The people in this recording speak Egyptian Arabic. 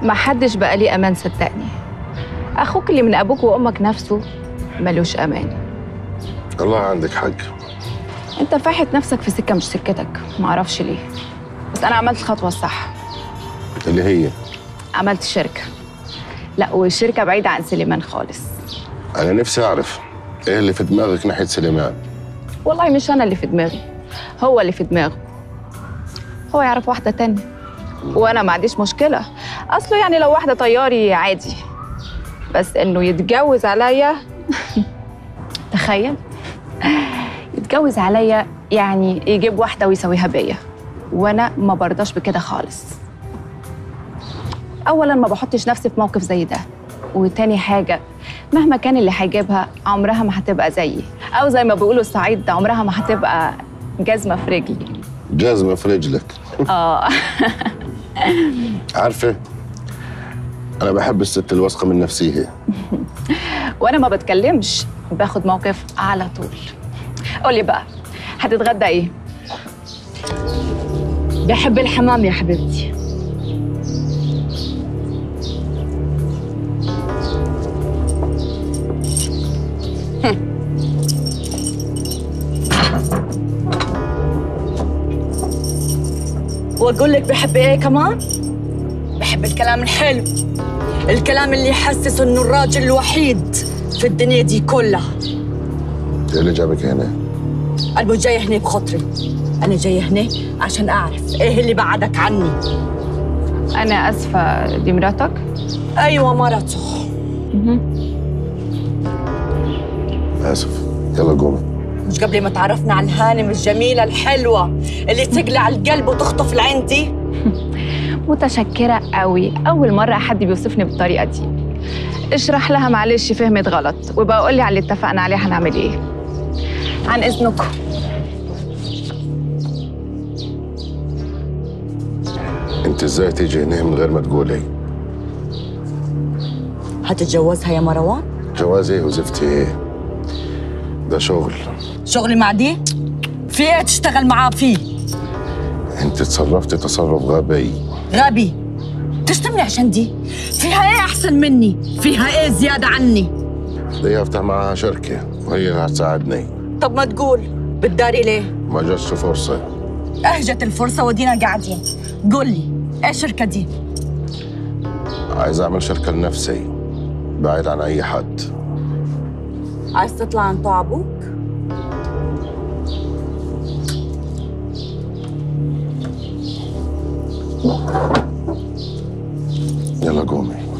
ما حدش بقى ليه امان صدقني اخوك اللي من ابوك وامك نفسه ملوش امان الله عندك حق انت فاحت نفسك في سكه مش سكتك معرفش ليه بس انا عملت الخطوه الصح اللي هي عملت شركه لا والشركه بعيده عن سليمان خالص انا نفسي اعرف ايه اللي في دماغك ناحيه سليمان والله مش انا اللي في دماغي هو اللي في دماغه هو يعرف واحده تانية وانا ما عنديش مشكله اصله يعني لو واحده طياري عادي بس انه يتجوز عليا تخيل يتجوز عليا يعني يجيب واحده ويسويها بيا وانا ما برضاش بكده خالص اولا ما بحطش نفسي في موقف زي ده وتاني حاجه مهما كان اللي هيجيبها عمرها ما هتبقى زيي او زي ما بيقولوا الصعيد عمرها ما هتبقى جزمه في رجلي جازمه في رجلك اه عارفه انا بحب الست الواثقه من نفسها وانا ما بتكلمش باخد موقف على طول قولي بقى هتتغدى ايه بحب الحمام يا حبيبتي واقول لك بحب ايه كمان بحب الكلام الحلو الكلام اللي يحسس انه الراجل الوحيد في الدنيا دي كلها ايه اللي جابك هنا انا مش جايه هنا بخاطري انا جايه هنا عشان اعرف ايه اللي بعدك عني انا اسفه دي مراتك ايوه مرته اسف يلا قومي مش قبل ما تعرفنا على الهانم الجميله الحلوه اللي تقلع القلب وتخطف العين دي متشكره قوي اول مره حد بيوصفني بالطريقه دي اشرح لها معلش فهمت غلط وبقى قول لي على اللي اتفقنا عليه هنعمل ايه عن اذنكم انت ازاي تيجي هنا من غير ما تقولي هتتجوزها يا مروان جواز ايه وزفتي ايه ده شغل شغلي مع دي في ايه تشتغل معاه فيه انت تصرفتي تصرف غبي غبي تشتمني عشان دي فيها ايه احسن مني فيها ايه زياده عني بدي افتح معاها شركه وهي اللي هتساعدني طب ما تقول بتداري ليه ما جاتش فرصه اهجت الفرصه ودينا قاعدين قول لي ايه الشركه دي عايز اعمل شركه لنفسي بعيد عن اي حد عايز تطلع عن طوع ابوك يلا قومي